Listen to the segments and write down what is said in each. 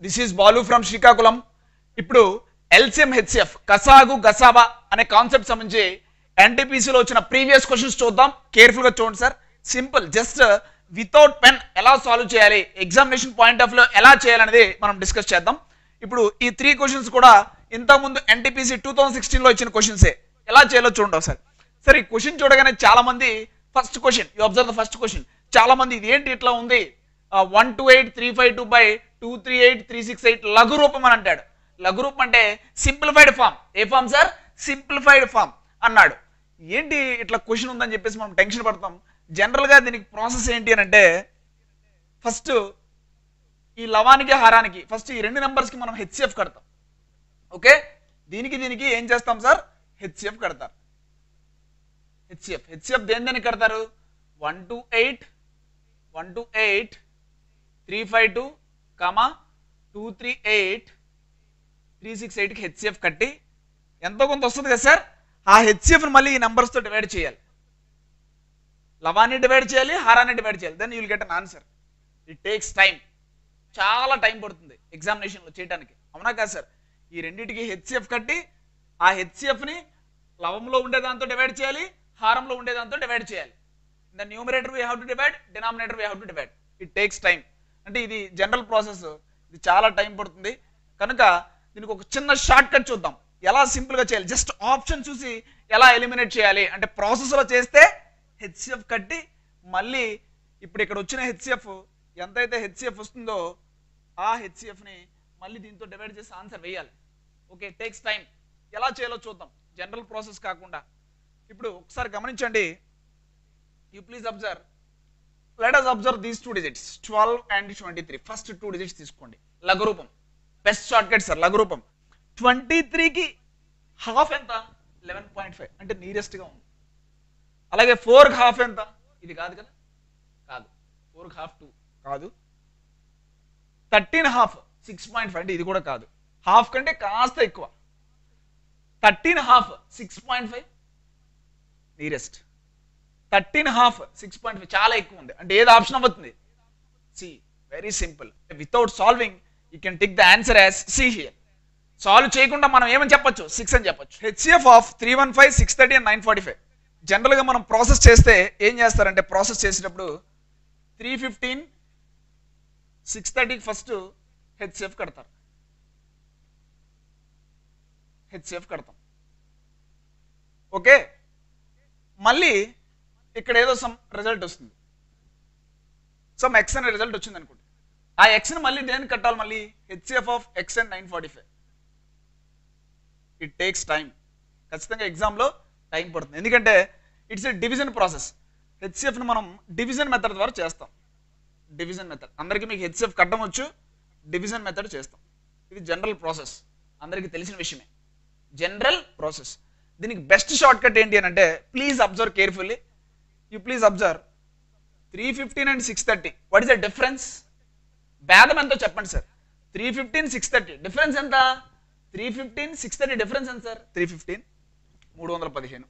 this is Balu from Srikakulam ఇప్పుడు LCM HCF కసాగు గసాబా అనే concept సంబంధించి ఎన్టీపీసీలో వచ్చిన ప్రీవియస్ క్వశ్చన్స్ చూద్దాం కేర్ఫుల్ గా చూడండి sir simple just without pen ఎలా సాల్వ్ చేయాలి ఎగ్జామినేషన్ పాయింట్ ఆఫ్ లో ఎలా చేయాలనేది మనం డిస్కస్ చేద్దాం ఇప్పుడు ఈ త్రీ క్వశ్చన్స్ కూడా ఇంతకుముందు ఎన్టీపీసీ టూ థౌసండ్ సిక్స్టీన్ లో ఇచ్చిన క్వశ్చన్సే ఎలా చేయాలో చూడండి ఒకసారి సరే ఈ క్వశ్చన్ చూడగానే చాలా మంది first question you observe the first question చాలా మంది ఇది ఏంటి ఇట్లా ఉంది one two eight three five two by two three eight three six eight లఘు రూపం అని అంటాడు లఘు రూపం అంటే సింప్లిఫైడ్ ఫామ్ ఏ ఫామ్ సార్ సింప్లిఫైడ్ ఫామ్ అన్నాడు ఏంటి ఇట్లా క్వశ్చన్ ఉందని చెప్పేసి మనం టెన్షన్ పడతాం జనరల్ గా దీనికి ప్రాసెస్ ఏంటి అని అంటే ఫస్ట్ ఈ లవానికి హారానికి ఫస్ట్ ఈ రెండు నెంబర్స్ కి మనం హెచ్సిఎఫ్ కడతాం ఓకే దీనికి దీనికి ఏం చేస్తాం సార్ హెచ్సిఎఫ్ కడతారు హెచ్సిఎఫ్ హెచ్సిఎఫ్ దేని దేనికి కడతారు one two eight one two eight three five two comma two three eight three six ఎయిట్కి హెచ్సిఎఫ్ కట్టి ఎంతో కొంత వస్తుంది కదా సార్ ఆ హెచ్సిఎఫ్ని మళ్ళీ ఈ నెంబర్స్తో డివైడ్ చేయాలి లవాన్ని డివైడ్ చేయాలి హారాన్ని డివైడ్ చేయాలి then you'll get an answer it takes time చాలా టైం పడుతుంది ఎగ్జామినేషన్లో చేయడానికి అవునా కాదు సార్ ఈ రెండింటికి హెచ్సిఎఫ్ కట్టి ఆ హెచ్సిఎఫ్ని లవంలో ఉండేదాంతో డివైడ్ చేయాలి హారంలో ఉండేదాంతో డివైడ్ చేయాలి the numerator we have to divide denominator we have to divide it takes time అంటే ఇది జనరల్ ప్రాసెస్ ఇది చాలా టైం పడుతుంది కనుక దీనికి ఒక చిన్న షార్ట్ కట్ చూద్దాం ఎలా సింపుల్ గా చేయాలి జస్ట్ ఆప్షన్ చూసి ఎలా ఎలిమినేట్ చేయాలి అంటే ప్రాసెస్ లో చేస్తే హెచ్సిఎఫ్ కట్టి మళ్ళీ ఇప్పుడు ఇక్కడ వచ్చిన హెచ్సిఎఫ్ ఎంతైతే హెచ్సిఎఫ్ వస్తుందో ఆ హెచ్సిఎఫ్ ని మళ్ళీ దీంతో డివైడ్ చేసి ఆన్సర్ వేయాలి ఓకే టేక్స్ టైం ఎలా చేయాలో చూద్దాం జనరల్ ప్రాసెస్ కాకుండా ఇప్పుడు ఒకసారి గమనించండి you please observe let us observe these two digits twelve and twenty three first two digits తీసుకోండి లఘురూపం బెస్ట్ షార్ట్ కట్ సార్ లఘురూపం ట్వంటీ త్రీకి హాఫ్ ఎంత లెవెన్ పాయింట్ ఫైవ్ అంటే నియరెస్ట్గా ఉంది అలాగే ఫోర్కి హాఫ్ ఎంత ఇది కాదు కదా కాదు ఫోర్కి హాఫ్ టూ కాదు thirteen half six point five అంటే ఇది కూడా కాదు హాఫ్ కంటే కాస్త ఎక్కువ thirteen half six point five nearest thirteen half six point five చాలా ఎక్కువ ఉంది అంటే ఏది ఆప్షన్ అవుతుంది C very simple without solving you can take the answer as C here solve చేయకుండా మనం ఏమని చెప్పొచ్చు సిక్స్ అని చెప్పొచ్చు HCF of three one five six thirty and nine forty five జనరల్గా మనం ప్రాసెస్ చేస్తే ఏం చేస్తారంటే ప్రాసెస్ చేసేటప్పుడు త్రీ ఫిఫ్టీన్ సిక్స్ థర్టీకి ఫస్ట్ హెచ్సిఎఫ్ కడతారు హెచ్సిఎఫ్ కడతాం ఓకే మళ్ళీ ఇక్కడ ఏదో సమ్ రిజల్ట్ వస్తుంది సమ్ ఎక్స్ అనే రిజల్ట్ వచ్చింది అనుకోండి ఆ ఎక్స్ని మళ్ళీ దేనికి కట్టాలి మళ్ళీ HCF of X and nine forty five it takes time ఖచ్చితంగా ఎగ్జామ్లో టైం పడుతుంది ఎందుకంటే ఇట్స్ ఎ డివిజన్ ప్రాసెస్ హెచ్సిఎఫ్ని మనం డివిజన్ మెథడ్ ద్వారా చేస్తాం డివిజన్ మెథడ్ అందరికీ మీకు హెచ్సిఎఫ్ కట్టడం వచ్చు డివిజన్ మెథడ్ చేస్తాం ఇది జనరల్ ప్రాసెస్ అందరికీ తెలిసిన విషయమే జనరల్ ప్రాసెస్ దీనికి బెస్ట్ షార్ట్ కట్ ఏంటి అని అంటే please observe carefully you please observe three fifteen and six thirty what is the difference భేదం ఎంతో చెప్పండి sir three fifteen six thirty difference ఎంత three fifteen six thirty difference ఎంత sir three fifteen మూడు వందల పదిహేను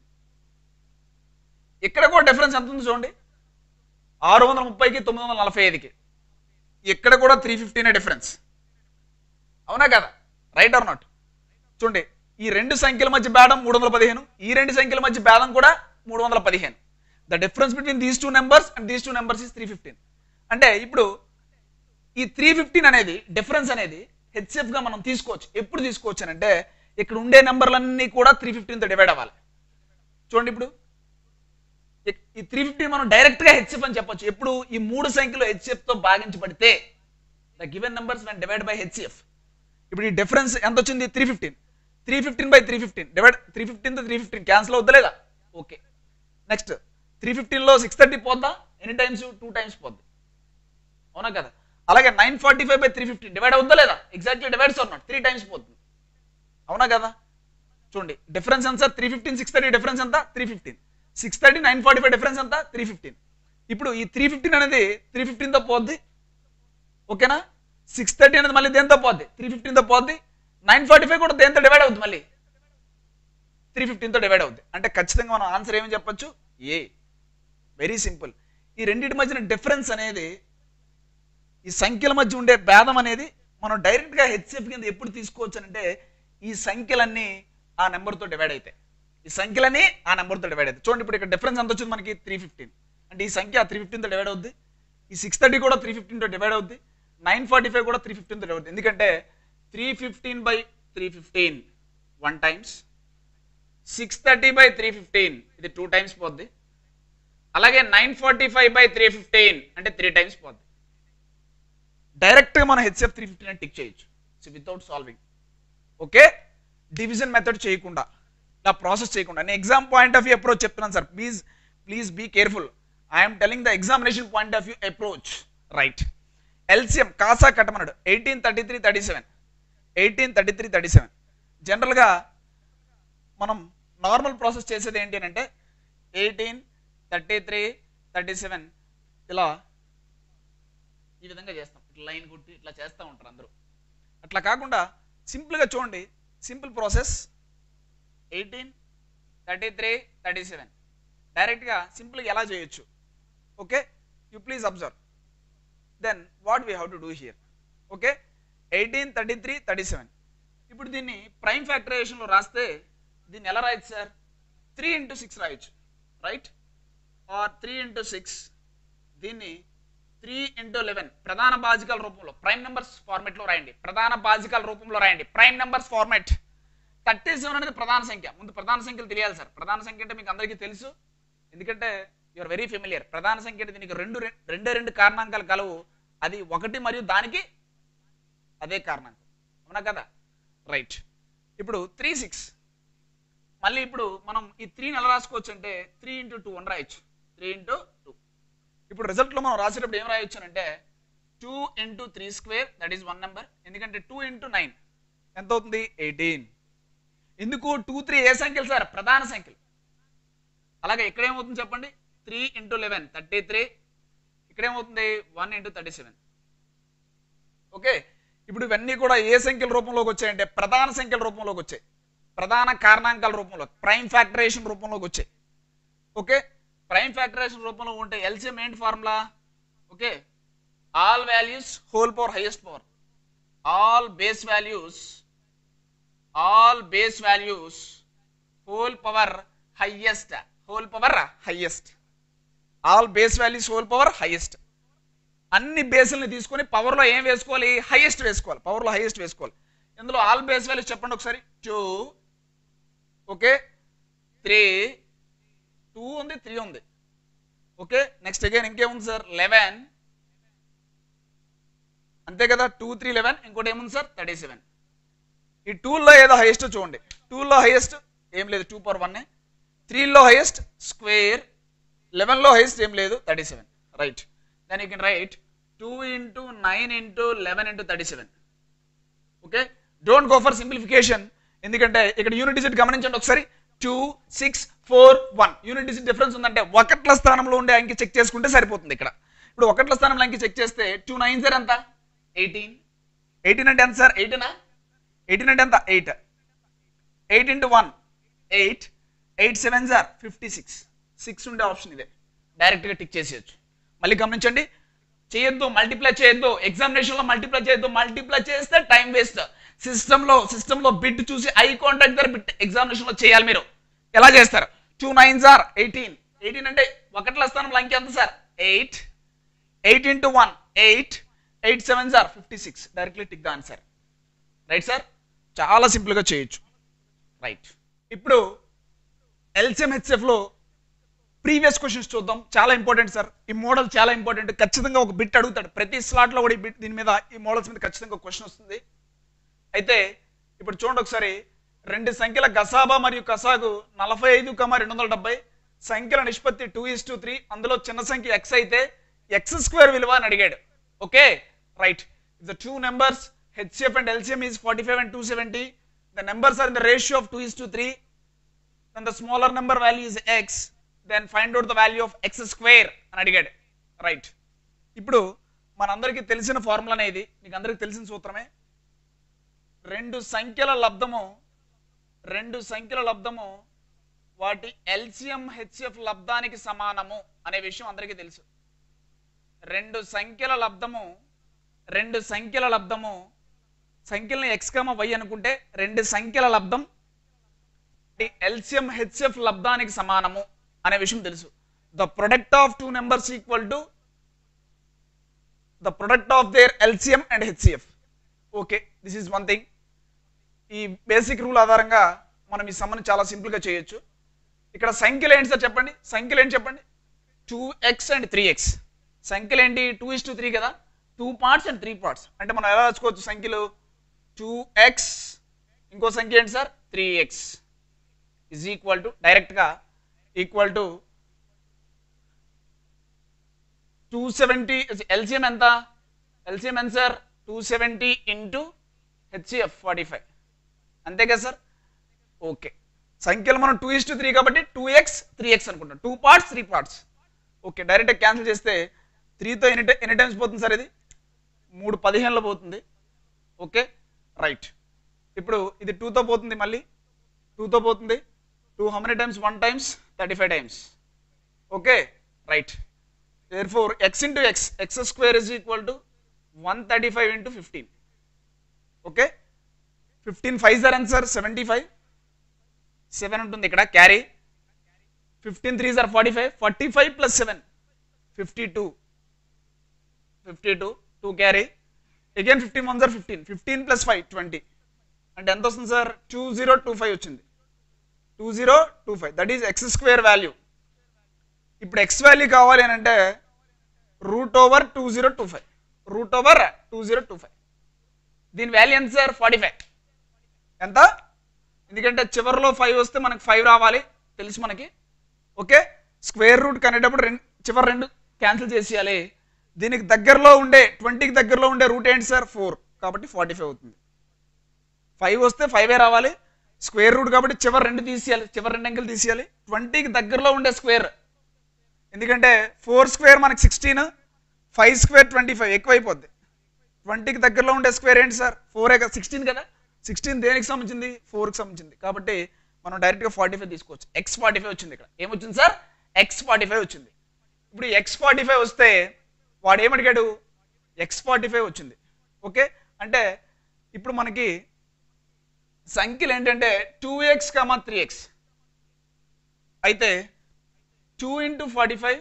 ఇక్కడ కూడా డిఫరెన్స్ ఎంత ఉంది చూడండి ఆరు వందల ముప్పైకి తొమ్మిది వందల నలభై ఐదుకి ఇక్కడ కూడా త్రీ ఫిఫ్టీనే డిఫరెన్స్ అవునా కదా రైట్ ఆర్ నాట్ చూడండి ఈ రెండు సంఖ్యల మధ్య భేదం మూడు వందల పదిహేను ఈ రెండు సంఖ్యల మధ్య భేదం కూడా మూడు వందల పదిహేను the difference between these two numbers and these two numbers is three fifteen అంటే ఇప్పుడు ఈ త్రీ ఫిఫ్టీన్ అనేది డిఫరెన్స్ అనేది హెచ్ఎఫ్ గా మనం తీసుకోవచ్చు ఎప్పుడు తీసుకోవచ్చు అని అంటే ఇక్కడ ఉండే నెంబర్లన్నీ కూడా త్రీ ఫిఫ్టీన్తో డివైడ్ అవ్వాలి చూడండి ఇప్పుడు ఇ- ఈ త్రీ ఫిఫ్టీన్ మనం డైరెక్ట్ గా హెచ్ఎఫ్ అని చెప్పొచ్చు ఎప్పుడు ఈ మూడు సంఖ్యలు హెచ్ఎఫ్ తో భాగించబడితే the given numbers when divide by HF ఇప్పుడు ఈ డిఫరెన్స్ ఎంత వచ్చింది three fifteen three fifteen by three fifteen divide three fifteen three fifteen cancel అవుతలేదా ఓకే నెక్స్ట్ త్రీ ఫిఫ్టీన్లో సిక్స్ థర్టీ పోద్దా ఎనీ టైమ్స్ టూ టైమ్స్ పోద్ది అవునా కదా అలాగే nine forty five by three fifteen divide అవుతుందా లేదా exactly divides are not three times పోతుంది అవునా కదా చూడండి డిఫరెన్స్ ఎంత sir three fifteen six thirty difference ఎంత three fifteen six thirty nine forty five difference ఎంత త్రీ ఫిఫ్టీన్ ఇప్పుడు ఈ త్రీ ఫిఫ్టీన్ అనేది త్రీ ఫిఫ్టీన్తో పోద్ది ఓకేనా సిక్స్ థర్టీ అనేది మళ్ళీ దేంతో పోద్ది త్రీ ఫిఫ్టీన్తో పోద్ది నైన్ ఫార్టీ ఫైవ్ కూడా దేంతో డివైడ్ అవుతుంది మళ్ళీ త్రీ ఫిఫ్టీన్తో డివైడ్ అవుద్ది అంటే ఖచ్చితంగా మనం ఆన్సర్ ఏమని చెప్పొచ్చు ఏ వెరీ సింపుల్ ఈ రెండింటి మధ్యన డిఫరెన్స్ అనేది ఈ సంఖ్యల మధ్య ఉండే భేదం అనేది మనం డైరెక్ట్గా హెచ్సిఎఫ్ కింద ఎప్పుడు తీసుకోవచ్చు అంటే ఈ సంఖ్యలన్నీ ఆ నెంబర్తో డివైడ్ అవుతాయి ఈ సంఖ్యలన్నీ ఆ నెంబర్తో డివైడ్ అవుతాయి చూడండి ఇప్పుడు ఇక్కడ డిఫరెన్స్ ఎంత వచ్చింది మనకి త్రీ ఫిఫ్టీన్ అంటే ఈ సంఖ్య త్రీ ఫిఫ్టీన్తో డివైడ్ అవుద్ది ఈ సిక్స్ థర్టీ కూడా త్రీ ఫిఫ్టీన్తో డివైడ్ అవుద్ది నైన్ ఫార్టీ ఫైవ్ కూడా త్రీ ఫిఫ్టీన్తో డివైడ్ అవుతుంది ఎందుకంటే three fifteen by three fifteen one times six thirty by three fifteen ఇది టూ టైమ్స్ పోద్ది అలాగే nine forty five by three fifteen అంటే త్రీ టైమ్స్ పోద్ది డైరెక్ట్గా మనం హెచ్ఎఫ్ త్రీ ఫిఫ్టీన్ టిక్ చేయొచ్చు so without solving okay division method చేయకుండా ఇలా ప్రాసెస్ చేయకుండా నేను exam point of view approach చెప్తున్నాను sir please please be careful I'm telling the examination point of view approach right LCM కాసా కట్టమన్నాడు eighteen thirty three thirty seven eighteen thirty three thirty seven జనరల్గా మనం normal process చేసేది ఏంటి అని అంటే eighteen thirty three thirty seven ఇలా ఈ విధంగా చేస్తాం ఇట్లా లైన్ కుట్టి ఇట్లా చేస్తూ ఉంటారు అందరూ అట్లా కాకుండా సింపుల్గా చూడండి simple process eighteen thirty three thirty seven డైరెక్ట్గా సింపుల్గా ఎలా చేయొచ్చు okay you please observe then what we have to do here okay eighteen thirty three thirty seven ఇప్పుడు దీన్ని ప్రైమ్ ఫ్యాక్టరైజేషన్లో రాస్తే దీన్ని ఎలా రాయొచ్చు సార్ త్రీ ఇంటూ సిక్స్ రాయొచ్చు right or three into six దీన్ని త్రీ ఇంటూ లెవెన్ ప్రధాన బాజికల్ రూపంలో ప్రైమ్ నెంబర్స్ ఫార్మెట్లో రాయండి ప్రధాన బాజికల్ రూపంలో రాయండి prime numbers format thirty seven అనేది ప్రధాన సంఖ్య ముందు ప్రధాన సంఖ్యలు తెలియాలి సార్ ప్రధాన సంఖ్య అంటే మీకు అందరికీ తెలుసు ఎందుకంటే యూఆర్ వెరీ ఫెమిలియర్ ప్రధాన సంఖ్య అంటే దీనికి రెండు రె- రెండే రెండు కారణాంకాలు కలవు అది ఒకటి మరియు దానికి అదే కారణాంకం అవునా కదా రైట్ ఇప్పుడు త్రీ సిక్స్ మళ్ళీ ఇప్పుడు మనం ఈ త్రీని ఎలా రాసుకోవచ్చు అంటే త్రీ ఇంటూ టూ అని రాయొచ్చు త్రీ ఇంటూ టూ ఇప్పుడు రిజల్ట్లో మనం రాసేటప్పుడు ఏం రాయొచ్చు అంటే two into three square that is one number ఎందుకంటే టూ ఇంటూ నైన్ ఎంత అవుతుంది ఎయిటీన్ ఎందుకు టూ త్రీ ఏ సంఖ్యలు సార్ ప్రధాన సంఖ్యలు అలాగే ఇక్కడ ఏమవుతుంది చెప్పండి three into eleven thirty three ఇక్కడ ఏమవుతుంది one into thirty seven okay ఇప్పుడు ఇవన్నీ కూడా ఏ సంఖ్యల రూపంలోకి వచ్చాయంటే ప్రధాన సంఖ్యల రూపంలోకి వచ్చాయి ప్రధాన కారణాంకాల రూపంలో ప్రైమ్ ఫ్యాక్టరేషన్ రూపంలోకి వచ్చాయి ఓకే ప్రైమ్ ఫ్యాక్టరేషన్ రూపంలో ఉంటే ఎల్సిఎం ఏంటి formula okay all values whole power highest power all base values all base values whole power highest whole power highest all base values whole power highest అన్ని బేసుల్ని తీసుకొని పవర్లో ఏం వేసుకోవాలి హైయెస్ట్ వేసుకోవాలి పవర్లో హైయెస్ట్ వేసుకోవాలి ఇందులో ఆల్ బేస్ వాల్యూస్ చెప్పండి ఒకసారి టూ ఓకే త్రీ టూ ఉంది త్రీ ఉంది ఓకే నెక్స్ట్ అగైన్ ఇంకేముంది సార్ లెవెన్ అంతే కదా టూ త్రీ లెవెన్ ఇంకోటి ఏముంది సార్ థర్టీ సెవెన్ ఈ టూల్లో ఏదో హైయెస్ట్ చూడండి టూలో హైయెస్ట్ ఏం లేదు టూ పవర్ వన్ త్రీలో హైయెస్ట్ స్క్వేర్ లెవెన్లో హైయెస్ట్ ఏం లేదు thirty seven right then you can write two into nine into eleven into thirty seven okay don't go for simplification ఎందుకంటే ఇక్కడ యూనిట్ డిజిట్ గమనించండి ఒకసారి two six four one unit digit difference ఉందంటే ఒకట్ల స్థానంలో ఉండే అంకి చెక్ చేసుకుంటే సరిపోతుంది ఇక్కడ ఇప్పుడు ఒకట్ల స్థానంలో అంకి చెక్ చేస్తే టూ నైన్ సార్ ఎంత ఎయిటీన్ ఎయిటీన్ అంటే ఎంత సార్ ఎయిటీనా ఎయిటీన్ అంటే ఎంత eight eight into one eight eight seven sir fifty six six ఉండే ఆప్షన్ ఇదే డైరెక్ట్గా టిక్ చేసేయచ్చు మళ్ళీ గమనించండి చేయొద్దు మల్టిప్లై చేయొద్దు ఎగ్జామినేషన్లో మల్టిప్లై చేయొద్దు మల్టిప్లై చేస్తే టైం వేస్ట్ సిస్టంలో సిస్టంలో బిట్ చూసి ఐ కాంటాక్ట్ దగ్గర బిట్ ఎగ్జామినేషన్లో చేయాలి మీరు ఎలా చేస్తారు two nine sir eighteen eighteen అంటే ఒకట్ల స్థానంలో అంకె ఎంత sir eight eight into one eight eight seven sir fifty six directly tick the answer right sir చాలా సింపుల్గా చేయొచ్చు రైట్ ఇప్పుడు ఎల్సిఎం హెచ్ఎఫ్లో ప్రీవియస్ క్వశ్చన్స్ చూద్దాం చాలా ఇంపార్టెంట్ సార్ ఈ మోడల్ చాలా ఇంపార్టెంట్ ఖచ్చితంగా ఒక బిట్ అడుగుతాడు ప్రతి స్లాట్లో కూడా ఈ బిట్ దీని మీద ఈ మోడల్స్ మీద ఖచ్చితంగా ఒక క్వశ్చన్ వస్తుంది అయితే ఇప్పుడు చూడండి ఒకసారి రెండు సంఖ్యల గసాబా మరియు కసాగు నలభై ఐదు కమ రెండు వందల డెబ్బై సంఖ్యల నిష్పత్తి టూ ఇస్ టూ త్రీ అందులో చిన్న సంఖ్య ఎక్స్ అయితే ఎక్స్ స్క్వేర్ విలువ అని అడిగాడు okay right the two numbers HF and LCM is forty five and two seventy the numbers are in the ratio of two is to three then the smaller number value is x then find out the value of x square అని అడిగాడు right ఇప్పుడు మనందరికీ తెలిసిన formula అనేది మీకు అందరికీ తెలిసిన సూత్రమే రెండు సంఖ్యల లబ్ధము రెండు సంఖ్యల లబ్ధము వాటి ఎల్సిఎం హెచ్ఎఫ్ లబ్ధానికి సమానము అనే విషయం అందరికీ తెలుసు రెండు సంఖ్యల లబ్ధము రెండు సంఖ్యల లబ్ధము సంఖ్యలను ఎక్స్ కామ వై అనుకుంటే రెండు సంఖ్యల లబ్ధం ఎల్సిఎం హెచ్ఎఫ్ లబ్ధానికి సమానము అనే విషయం తెలుసు the product of two numbers equal to the product of their LCM and HCF okay this is one thing ఈ బేసిక్ రూల్ ఆధారంగా మనం ఈ సమ్మని చాలా సింపుల్గా చేయొచ్చు ఇక్కడ సంఖ్యలు ఏంటి సార్ చెప్పండి సంఖ్యలు ఏంటి చెప్పండి two x and three x సంఖ్యలు ఏంటి టూ ఇస్ టు త్రీ కదా two parts and three parts అంటే మనం ఎలా రాసుకోవచ్చు సంఖ్యలు టూ ఎక్స్ ఇంకో సంఖ్య ఏంటి sir three x is equal to డైరెక్ట్గా equal to two seventy LCM ఎంత ఎల్సిఎం ఎంత sir two seventy into HCF forty five అంతే కదా సార్ ఓకే సంఖ్యలు మనం టూ ఇస్ టు త్రీ కాబట్టి టూ ఎక్స్ త్రీ ఎక్స్ అనుకుంటాం two parts three parts okay డైరెక్ట్గా క్యాన్సిల్ చేస్తే త్రీతో ఎన్ని టై- ఎన్ని టైమ్స్ పోతుంది సార్ ఇది మూడు పదిహేనులో పోతుంది ఓకే రైట్ ఇప్పుడు ఇది టూతో పోతుంది మళ్ళీ టూతో పోతుంది two how many times one times thirty five times okay right there four x into x x square is equal to one thirty five into fifteen okay fifteen five sir ఎంత sir seventy five seven ఉంటుంది ఇక్కడ carry fifteen three sir forty five forty five plus seven fifty two fifty two two carry again fifteen one sir fifteen fifteen plus five twenty అంటే ఎంత వస్తుంది sir two zero two five వచ్చింది two zero two five that is x square value ఇప్పుడు x value కావాలి అని అంటే root over two zero two five root over two zero two five దీని value ఎంత సార్ ఫార్టీ ఫైవ్ ఎంత ఎందుకంటే చివరిలో ఫైవ్ వస్తే మనకి ఫైవ్ రావాలి తెలుసు మనకి ఓకే స్క్వేర్ రూట్ కనేటప్పుడు రెండు చివరి రెండు క్యాన్సిల్ చేసేయాలి దీనికి దగ్గరలో ఉండే ట్వంటీకి దగ్గరలో ఉండే రూట్ ఏంటి సార్ ఫోర్ కాబట్టి ఫార్టీ ఫైవ్ అవుతుంది ఫైవ్ వస్తే ఫైవే రావాలి స్క్వేర్ రూట్ కాబట్టి చివరి రెండు తీసేయాలి చివరి రెండు అంకెలు తీసేయాలి ట్వంటీకి దగ్గరలో ఉండే స్క్వేర్ ఎందుకంటే ఫోర్ స్క్వేర్ మనకి sixteen five square twenty five ఎక్కువైపోద్ది ట్వంటీకి దగ్గరలో ఉండే స్క్వేర్ ఏంటి సార్ ఫోర్ కదా సిక్స్టీన్ కదా సిక్స్టీన్ దేనికి సంబంధించింది ఫోర్కి సంబంధించింది కాబట్టి మనం డైరెక్ట్గా ఫార్టీ ఫైవ్ తీసుకోవచ్చు ఎక్స్ ఫార్టీ ఫైవ్ వచ్చింది ఇక్కడ ఏమొచ్చింది సార్ ఎక్స్ ఫార్టీ ఫైవ్ వచ్చింది ఇప్పుడు ఎక్స్ ఫార్టీ ఫైవ్ వస్తే వాడు ఏమడిగాడు ఎక్స్ ఫార్టీ ఫైవ్ వచ్చింది ఓకే అంటే ఇప్పుడు మనకి సంఖ్యలు ఏంటంటే two x comma three x అయితే two into forty five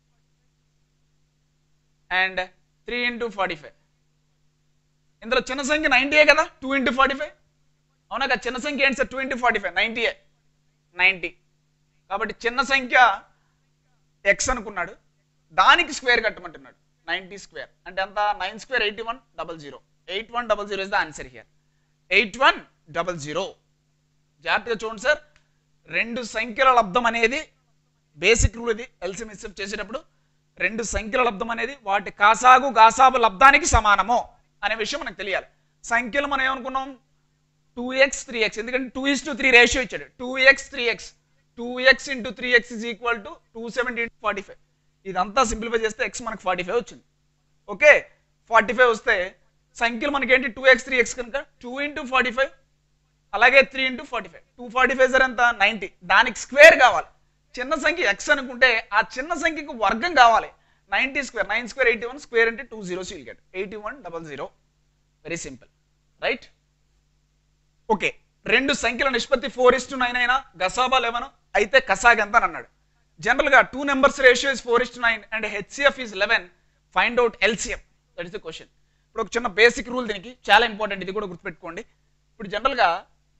and three into forty five ఇందులో చిన్న సంఖ్య నైంటీయే కదా టూ ఇంటూ ఫార్టీ ఫైవ్ అవునా కదా చిన్న సంఖ్య ఏంటి sir two into forty five నైంటీయే నైంటీ కాబట్టి చిన్న సంఖ్య ఎక్స్ అనుకున్నాడు దానికి స్క్వేర్ కట్టమంటున్నాడు నైంటీ స్క్వేర్ అంటే ఎంత nine square eighty one double zero eight one double zero is the answer here eight one double zero జాగ్రత్తగా చూడండి సార్ రెండు సంఖ్యల లబ్ధం అనేది బేసిక్ రూల్ ఇది ఎల్సిఎం ఎస్ఎఫ్ చేసేటప్పుడు రెండు సంఖ్యల లబ్ధం అనేది వాటి కాసాగు గాసాబు లబ్ధానికి సమానము అనే విషయం మనకు తెలియాలి సంఖ్యలు మనం ఏమనుకున్నాం టూ ఎక్స్ త్రీ ఎక్స్ ఎందుకంటే two is to three ratio ఇచ్చాడు two x three x two x into three x is equal to two seventy forty five ఇదంతా సింప్లిఫై చేస్తే ఎక్స్ మనకు ఫార్టీ ఫైవ్ వచ్చింది ఓకే ఫార్టీ ఫైవ్ వస్తే సంఖ్యలు మనకి ఏంటి టూ ఎక్స్ త్రీ ఎక్స్ కనుక టూ ఇంటూ ఫార్టీ ఫైవ్ అలాగే three into forty five two forty five sir ఎంత నైంటీ దానికి స్క్వేర్ కావాలి చిన్న సంఖ్య ఎక్స్ అనుకుంటే ఆ చిన్న సంఖ్యకు వర్గం కావాలి ninety square nine square eighty one square అంటే two zero seal get eighty one double zero very simple right okay రెండు సంఖ్యల నిష్పత్తి ఫోర్ ఇస్ టు నైన్ అయినా గసాబా లెవెన్ అయితే కసాగ్ ఎంత అని అన్నాడు జనరల్ గా two numbers ratio is four is to nine and HCF is eleven find out LCF that is the question ఇప్పుడు ఒక చిన్న బేసిక్ రూల్ దీనికి చాలా ఇంపార్టెంట్ ఇది కూడా గుర్తుపెట్టుకోండి ఇప్పుడు జనరల్ గా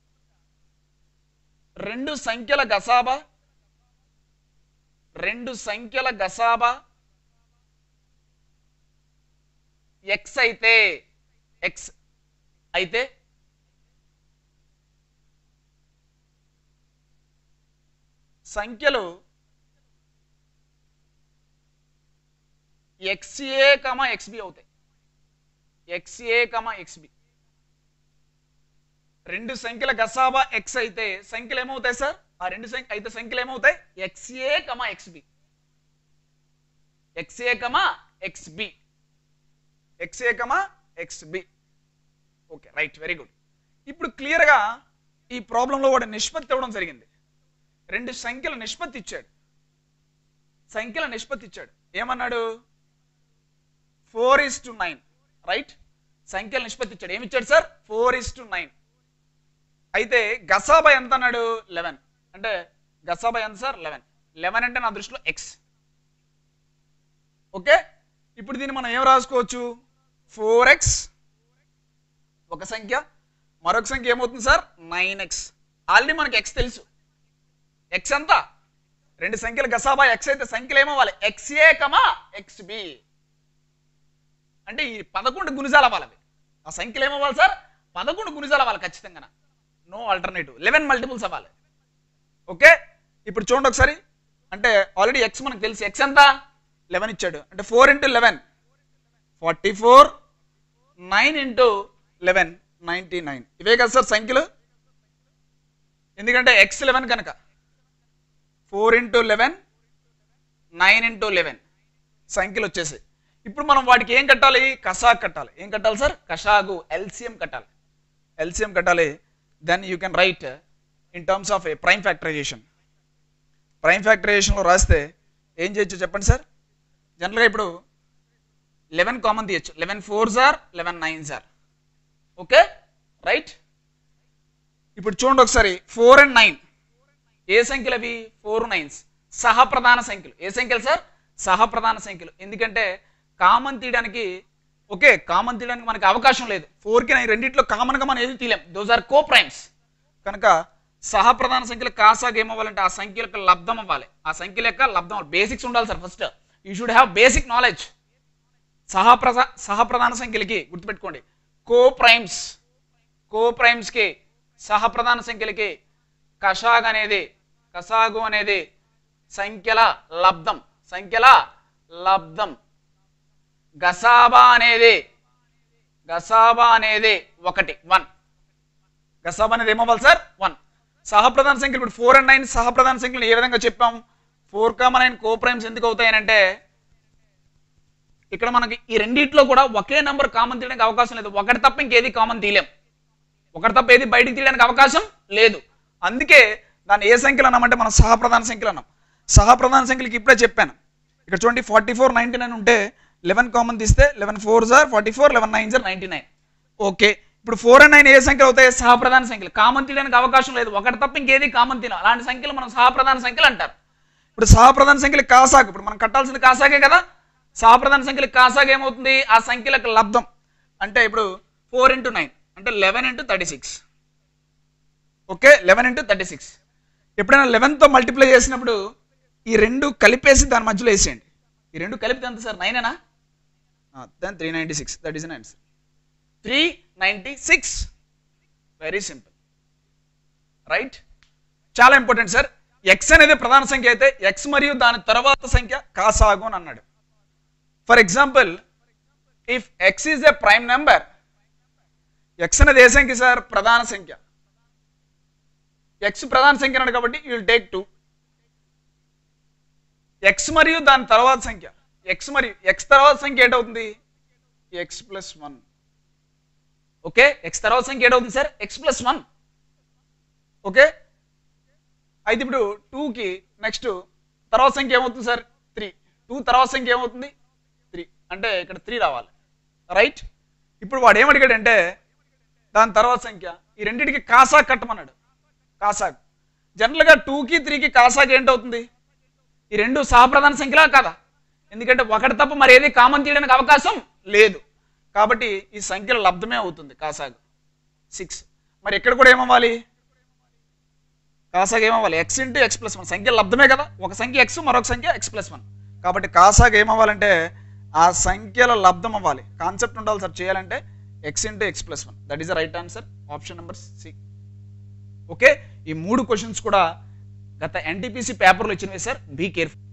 రెండు సంఖ్యల గసాబా రెండు సంఖ్యల గసాబా ఎక్స్ అయితే ఎక్స్ అయితే సంఖ్యలు ఎక్స్ఏ కమ ఎక్స్బి అవుతాయి ఎక్స్ఏ కమ ఎక్స్బి రెండు సంఖ్యల గసాబా ఎక్స్ అయితే సంఖ్యలు ఏమవుతాయి సార్ ఆ రెండు సంఖ్య అయితే సంఖ్యలు ఏమవుతాయి x a comma x b x a comma x b x a comma x b okay right very good ఇప్పుడు క్లియర్గా ఈ ప్రాబ్లంలో వాడు నిష్పత్తి ఇవ్వడం జరిగింది రెండు సంఖ్యల నిష్పత్తి ఇచ్చాడు సంఖ్యల నిష్పత్తి ఇచ్చాడు ఏమన్నాడు four is to nine right సంఖ్యల నిష్పత్తి ఇచ్చాడు ఏమి ఇచ్చాడు sir four is to nine అయితే గసాబా ఎంత అన్నాడు లెవెన్ అంటే గసాబా ఎంత సార్ లెవెన్ లెవెన్ అంటే నా దృష్టిలో ఎక్స్ ఓకే ఇప్పుడు దీన్ని మనం ఏం రాసుకోవచ్చు ఫోర్ ఎక్స్ ఒక సంఖ్య మరొక సంఖ్య ఏమవుతుంది సార్ నైన్ ఎక్స్ ఆల్రెడీ మనకి ఎక్స్ తెలుసు ఎక్స్ ఎంత రెండు సంఖ్యలు గసాబా ఎక్స్ అయితే సంఖ్యలు ఏమవ్వాలి x a comma x b అంటే ఈ పదకొండు గుణిజాలు అవ్వాలి అవి ఆ సంఖ్యలు ఏమవ్వాలి సార్ పదకొండు గుణిజాలు అవ్వాలి ఖచ్చితంగా నో ఆల్టర్నేటివ్ లెవెన్ మల్టిపుల్స్ అవ్వాలి ఓకే ఇప్పుడు చూడండి ఒకసారి అంటే ఆల్రెడీ ఎక్స్ మనకు తెలుసు ఎక్స్ ఎంత లెవెన్ ఇచ్చాడు అంటే four into eleven forty four nine into eleven ninety nine ఇవే కదా సార్ సంఖ్యలు ఎందుకంటే ఎక్స్ లెవెన్ కనుక four into eleven nine into eleven సంఖ్యలు వచ్చేసాయి ఇప్పుడు మనం వాటికి ఏం కట్టాలి కసాగ్ కట్టాలి ఏం కట్టాలి సార్ కషాగు ఎల్సిఎం కట్టాలి ఎల్సిఎం కట్టాలి then you can write in terms of a prime factorization prime ఫ్యాక్టరైజేషన్లో రాస్తే ఏం చేయొచ్చు చెప్పండి సార్ జనరల్గా ఇప్పుడు లెవెన్ కామన్ తీయచ్చు eleven four sir eleven nine sir okay right ఇప్పుడు చూడండి ఒకసారి ఫోర్ అండ్ నైన్ ఏ సంఖ్యలు అవి ఫోర్ నైన్స్ సహప్రధాన సంఖ్యలు ఏ సంఖ్యలు సార్ సహప్రధాన సంఖ్యలు ఎందుకంటే కామన్ తీయడానికి ఓకే కామన్ తీయడానికి మనకి అవకాశం లేదు ఫోర్కి నైన్ రెండిట్లో కామన్గా మనం ఏది తీయలేం దోస్ ఆర్ కో ప్రైమ్స్ కనుక సహప్రధాన సంఖ్యలు కాసాగా ఏమవ్వాలంటే ఆ సంఖ్య యొక్క లబ్ధం అవ్వాలి ఆ సంఖ్యల యొక్క లబ్ధం అవ్వాలి బేసిక్స్ ఉండాలి sir first you should have basic knowledge సహప్రధా సహప్రధాన సంఖ్యలకి గుర్తుపెట్టుకోండి కో ప్రైమ్స్ కో ప్రైమ్స్కి సహప్రధాన సంఖ్యలకి కషాగ్ అనేది కసాగు అనేది సంఖ్యల లబ్ధం సంఖ్యల లబ్ధం గసాబా అనేది గసాబా అనేది ఒకటి వన్ గసాబా అనేది ఏమవ్వాలి సార్ వన్ సహప్రధాన సంఖ్యలు ఇప్పుడు ఫోర్ అండ్ నైన్ సహప్రధాన సంఖ్యలు ఏ విధంగా చెప్పాం four comma nine coprimes ఎందుకు అవుతాయనంటే ఇక్కడ మనకి ఈ రెండిట్లో కూడా ఒకే నెంబర్ కామన్ తీయడానికి అవకాశం లేదు ఒకటి తప్ప ఇంకేది కామన్ తీయలేం ఒకటి తప్ప ఏది బయటికి తీయడానికి అవకాశం లేదు అందుకే దాన్ని ఏ సంఖ్యలు అన్నామంటే మనం సహప్రధాన సంఖ్యలు అన్నాం సహప్రధాన సంఖ్యలకి ఇప్పుడే చెప్పాను ఇక్కడ చూడండి ఫార్టీ ఫోర్ నైన్టీ నైన్ ఉంటే లెవెన్ కామన్ తీస్తే లెవెన్ ఫోర్ జార్ ఫార్టీ ఫోర్ లెవెన్ నైన్ జార్ నైన్టీ నైన్ ఓకే ఇప్పుడు ఫోర్ అండ్ నైన్ ఏ సంఖ్యలు అవుతాయి సహప్రధాన సంఖ్యలు కామన్ తీయడానికి అవకాశం లేదు ఒకటి తప్ప ఇంకేది కామన్ తీయడం అలాంటి సంఖ్యలు మనం సహప్రధాన సంఖ్యలు అంటారు ఇప్పుడు సహప్రధాన సంఖ్యలు కాసాగు ఇప్పుడు మనం కట్టాల్సింది కాసాగే కదా సహప్రధాన సంఖ్యలు కాసాగు ఏమవుతుంది ఆ సంఖ్యలకు లబ్ధం అంటే ఇప్పుడు ఫోర్ ఇంటూ నైన్ అంటే eleven into thirty six okay eleven into thirty six ఎప్పుడైనా లెవెన్తో మల్టిప్లై చేసినప్పుడు ఈ రెండు కలిపేసి దాని మధ్యలో వేసేయండి ఈ రెండు కలిపితే ఎంత సార్ నైనేనా then three ninety six that is an answer three ninety six very simple right చాలా ఇంపార్టెంట్ సార్ ఎక్స్ అనేది ప్రధాన సంఖ్య అయితే ఎక్స్ మరియు దాని తర్వాత సంఖ్య కాసాగు అని అన్నాడు for example if x is a prime number x అనేది ఏ సంఖ్య సార్ ప్రధాన సంఖ్య ఎక్స్ ప్రధాన సంఖ్య అన్నాడు కాబట్టి you will take two x మరియు దాని తర్వాత సంఖ్య ఎక్స్ మరియు ఎక్స్ తర్వాత సంఖ్య ఏంటవుతుంది x plus one okay x తర్వాత సంఖ్య ఏంటవుతుంది sir x plus one okay అయితే ఇప్పుడు టూకి నెక్స్ట్ తర్వాత సంఖ్య ఏమవుతుంది సార్ త్రీ టూ తర్వాత సంఖ్య ఏమవుతుంది త్రీ అంటే ఇక్కడ త్రీ రావాలి రైట్ ఇప్పుడు వాడు ఏమడిగాడంటే దాని తర్వాత సంఖ్య ఈ రెండింటికి కాసాగ్ కట్టమన్నాడు కాసాగ్ జనరల్గా టూకి త్రీకి కాసాగ్ ఏంటవుతుంది ఈ రెండు సహప్రధాన సంఖ్యలా కాదా ఎందుకంటే ఒకటి తప్ప మరి ఏది కామన్ తీయడానికి అవకాశం లేదు కాబట్టి ఈ సంఖ్యల లబ్ధమే అవుతుంది కాసాగ్ సిక్స్ మరి ఇక్కడ కూడా ఏమవ్వాలి కాసాగ్ ఏమవ్వాలి x into x plus one సంఖ్య లబ్ధమే కదా ఒక సంఖ్య ఎక్స్ మరొక సంఖ్య ఎక్స్ ప్లస్ వన్ కాబట్టి కాసాగ్ ఏమవ్వాలంటే ఆ సంఖ్యల లబ్ధం అవ్వాలి కాన్సెప్ట్ ఉండాలి సార్ చేయాలంటే x into x plus one that is the right answer option number C okay ఈ మూడు క్వశ్చన్స్ కూడా గత ఎన్టీపీసీ పేపర్లో ఇచ్చినవి సార్ బీ కేర్ఫుల్